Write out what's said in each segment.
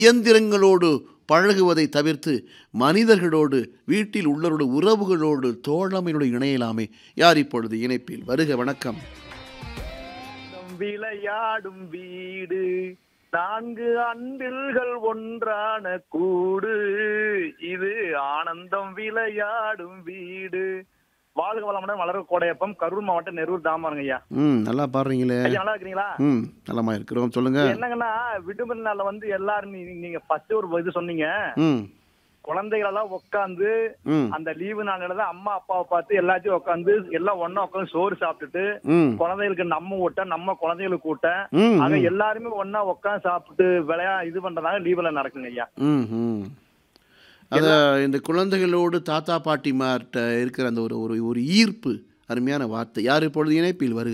இயந்திரங்களோடு பழகுவதை தவிர்த்து மனிதர்களோடு வீட்டில் உள்ளவரோட உறவுகளோடு தோழமையோடு இணையலாமே யார் இப்பொழுது இணைப்பில் வருக வணக்கம் நம் விளையாடும் வீடு நான்கு அன்பில்கள் ஒன்றான கூடு இது ஆனந்தம் விளையாடும் வீடு வாழ்க வளமுடன் வளர கோடையப்பம் கரூர் மாவட்டம் நெரூர் தாமாருங்க ஐயா ம் நல்லா பாடுறீங்களே ஐயா நல்லா இருக்கிறீங்களா ம் நலமா இருக்கிறோம் சொல்லுங்க என்னங்கன்னா விடுமுறை நாள்ல வந்து எல்லாரும் நீ- நீங்க ஃபர்ஸ்ட் ஒரு இது சொன்னீங்க ம் குழந்தைகளெல்லாம் உட்காந்து ம் அந்த லீவு நாள்ல தான் அம்மா அப்பாவை பார்த்து எல்லாத்தையும் உட்காந்து எல்லாம் ஒண்ணா உட்காந்து சோறு சாப்பிட்டுட்டு ம் குழந்தைகளுக்கு நம்ம ஊட்ட நம்ம குழந்தைகளுக்கு ஊட்ட ம் ஆக எல்லாருமே ஒண்ணா உட்காந்து சாப்பிட்டு விளையா இது பண்றதாங்க லீவ்ல நடக்குங்க ஐயா ம் ம் அத இந்த குழந்தைகளோடு தாத்தா பாட்டிமார்கிட்ட இருக்கிற அந்த ஒரு ஒரு ஒரு ஈர்ப்பு அருமையான வார்த்தை யார் இப்பொழுது இணைப்பில் வருக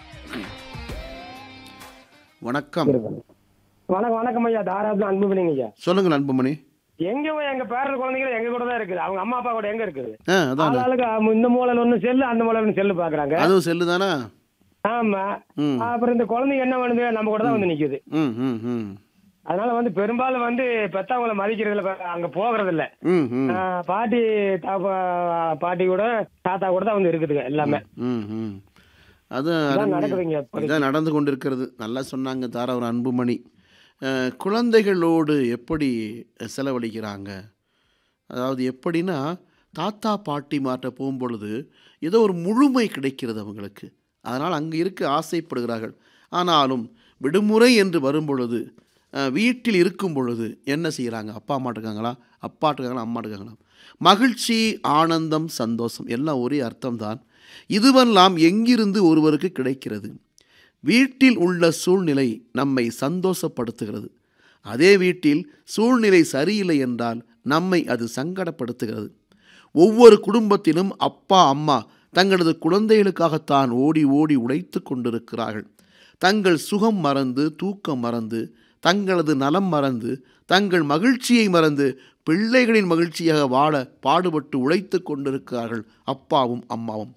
வணக்கம் வணக்கம் வணக்கம் ஐயா தாராபுரம் அன்பு பண்ணிங்க ஐயா சொல்லுங்கள் அன்புமணி எங்க போய் எங்க பேரர் குழந்தைகள் எங்க கூட தான் இருக்குது அவங்க அம்மா அப்பா கூட எங்க இருக்குது ஆ அதான் ஆளாளுக்கு அவங்க இந்த மூலையில ஒண்ணு செல்லு அந்த மூலையில ஒண்ணு செல்லு பாக்குறாங்க அதுவும் செல்லு தானா ஆமா ம் அப்புறம் இந்த குழந்தைங்க என்ன பண்ணுது நம்ம கூட தான் வந்து நிக்குது ம் ம் ம் அதனால வந்து பெரும்பாலும் வந்து பெத்தவங்கள மதிக்கிறதுல ப- அங்க போகிறது இல்ல ம் ம் ஆஹ் பாட்டி தாப்பா- பாட்டி கூட தாத்தா கூட தான் வந்து இருக்குதுங்க எல்லாமே ம் ம் அது இதான் அருமை. நடக்குதுங்க இப்போதைக்கு. இதான் நடந்து கொண்டிருக்கிறது நல்லா சொன்னாங்க தாரா ஒரு அன்புமணி அஹ், குழந்தைகளோடு எப்படி செலவழிக்கிறாங்க அதாவது எப்படின்னா தாத்தா பாட்டி மாட்ட போகும்பொழுது ஏதோ ஒரு முழுமை கிடைக்கிறது அவங்களுக்கு அதனால் அங்கே இருக்க ஆசைப்படுகிறார்கள் ஆனாலும் விடுமுறை என்று வரும்பொழுது அஹ், வீட்டில் இருக்கும் பொழுது என்ன செய்கிறாங்க அப்பா அம்மா இருக்காங்களா அப்பா இருக்காங்களா அம்மா இருக்காங்களா மகிழ்ச்சி ஆனந்தம் சந்தோஷம் எல்லாம் ஒரே அர்த்தம்தான் இதுவெல்லாம் எங்கிருந்து ஒருவருக்கு கிடைக்கிறது வீட்டில் உள்ள சூழ்நிலை நம்மை சந்தோஷப்படுத்துகிறது அதே வீட்டில் சூழ்நிலை சரியில்லை என்றால் நம்மை அது சங்கடப்படுத்துகிறது ஒவ்வொரு குடும்பத்திலும் அப்பா அம்மா தங்களது குழந்தைகளுக்காகத்தான் ஓடி ஓடி உழைத்து கொண்டிருக்கிறார்கள் தங்கள் சுகம் மறந்து தூக்கம் மறந்து தங்களது நலம் மறந்து தங்கள் மகிழ்ச்சியை மறந்து பிள்ளைகளின் மகிழ்ச்சியாக வாழ பாடுபட்டு உழைத்து கொண்டிருக்கிறார்கள் அப்பாவும் அம்மாவும்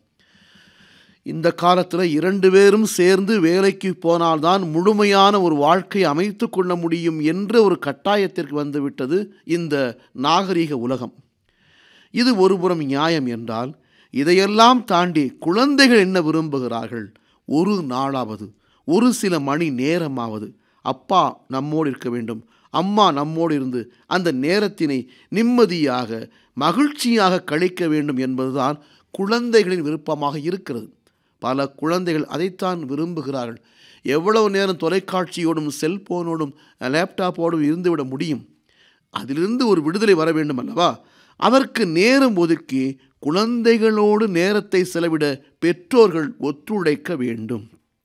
இந்த காலத்தில் இரண்டு பேரும் சேர்ந்து வேலைக்கு போனால்தான் முழுமையான ஒரு வாழ்க்கை அமைத்து கொள்ள முடியும் என்ற ஒரு கட்டாயத்திற்கு வந்துவிட்டது இந்த நாகரிக உலகம் இது ஒருபுறம் நியாயம் என்றால் இதையெல்லாம் தாண்டி குழந்தைகள் என்ன விரும்புகிறார்கள் ஒரு நாளாவது ஒரு சில மணி நேரமாவது அப்பா நம்மோடு இருக்க வேண்டும் அம்மா நம்மோடு இருந்து அந்த நேரத்தினை நிம்மதியாக மகிழ்ச்சியாக கழிக்க வேண்டும் என்பதுதான் குழந்தைகளின் விருப்பமாக இருக்கிறது பல குழந்தைகள் அதைத்தான் விரும்புகிறார்கள் எவ்வளவு நேரம் தொலைக்காட்சியோடும் செல்போனோடும் லேப்டாப்போடும் இருந்துவிட முடியும் அதிலிருந்து ஒரு விடுதலை வர வேண்டும் அல்லவா அதற்கு நேரம் ஒதுக்கி குழந்தைகளோடு நேரத்தை செலவிட பெற்றோர்கள் ஒத்துழைக்க வேண்டும்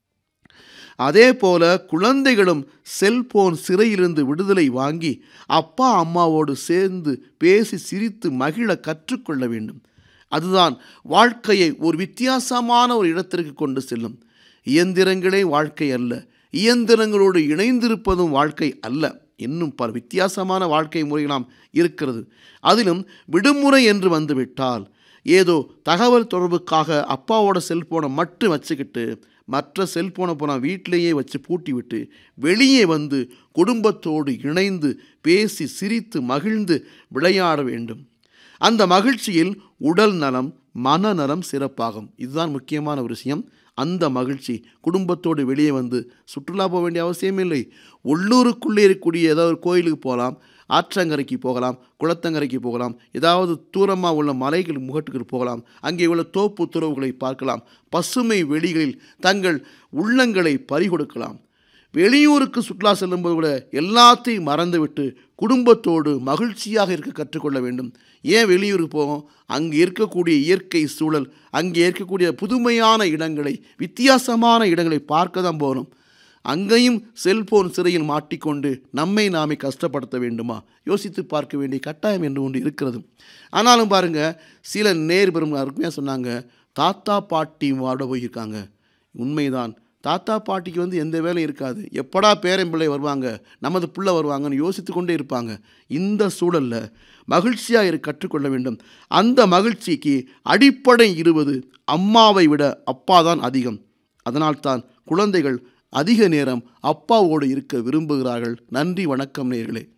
அதே போல குழந்தைகளும் செல்போன் சிறையிலிருந்து விடுதலை வாங்கி அப்பா அம்மாவோடு சேர்ந்து பேசி சிரித்து மகிழ கற்றுக்கொள்ள வேண்டும் அதுதான் வாழ்க்கையை ஒரு வித்தியாசமான ஒரு இடத்திற்கு கொண்டு செல்லும் இயந்திரங்களே வாழ்க்கை அல்ல இயந்திரங்களோடு இணைந்திருப்பதும் வாழ்க்கை அல்ல இன்னும் பல வித்தியாசமான வாழ்க்கை முறைகளாம் இருக்கிறது அதிலும் விடுமுறை என்று வந்துவிட்டால் ஏதோ தகவல் தொடர்புக்காக அப்பாவோட செல்போனை மட்டும் வச்சுக்கிட்டு மற்ற செல்போனை போனால் வீட்டிலேயே வச்சு பூட்டி விட்டு வெளியே வந்து குடும்பத்தோடு இணைந்து பேசி சிரித்து மகிழ்ந்து விளையாட வேண்டும் அந்த மகிழ்ச்சியில் உடல் நலம் மனநலம் சிறப்பாகும் இதுதான் முக்கியமான ஒரு விஷயம் அந்த மகிழ்ச்சி குடும்பத்தோடு வெளியே வந்து சுற்றுலா போக வேண்டிய அவசியம் இல்லை உள்ளூருக்குள்ளே இருக்கக்கூடிய ஏதாவது ஒரு கோயிலுக்கு போகலாம் ஆற்றங்கரைக்கு போகலாம் குளத்தங்கரைக்கு போகலாம் ஏதாவது தூரமாக உள்ள மலைகள் முகட்டுக்கு போகலாம் அங்கே உள்ள தோப்பு துறவுகளை பார்க்கலாம் பசுமை வெளிகளில் தங்கள் உள்ளங்களை பறிகொடுக்கலாம் வெளியூருக்கு சுற்றுலா செல்லும்போது கூட எல்லாத்தையும் மறந்துவிட்டு குடும்பத்தோடு மகிழ்ச்சியாக இருக்க கற்றுக்கொள்ள வேண்டும் ஏன் வெளியூருக்கு போகும் அங்கே இருக்கக்கூடிய இயற்கை சூழல் அங்கே இருக்கக்கூடிய புதுமையான இடங்களை வித்தியாசமான இடங்களை பார்க்க தான் போகணும் அங்கேயும் செல்போன் சிறையில் மாட்டிக்கொண்டு நம்மை நாமே கஷ்டப்படுத்த வேண்டுமா யோசித்து பார்க்க வேண்டிய கட்டாயம் என்று ஒன்று இருக்கிறது ஆனாலும் பாருங்க சில நேர் பெரும் அருமையாக சொன்னாங்க தாத்தா பாட்டி வாட போயிருக்காங்க உண்மைதான் தாத்தா பாட்டிக்கு வந்து எந்த வேலையும் இருக்காது எப்படா பேரன் பிள்ளை வருவாங்க நமது பிள்ளை வருவாங்கன்னு யோசித்து கொண்டே இருப்பாங்க இந்த சூழலில் மகிழ்ச்சியாக இரு கற்றுக்கொள்ள வேண்டும் அந்த மகிழ்ச்சிக்கு அடிப்படை இருவது அம்மாவை விட அப்பா தான் அதிகம் அதனால்தான் குழந்தைகள் அதிக நேரம் அப்பாவோடு இருக்க விரும்புகிறார்கள் நன்றி வணக்கம் நேர்களே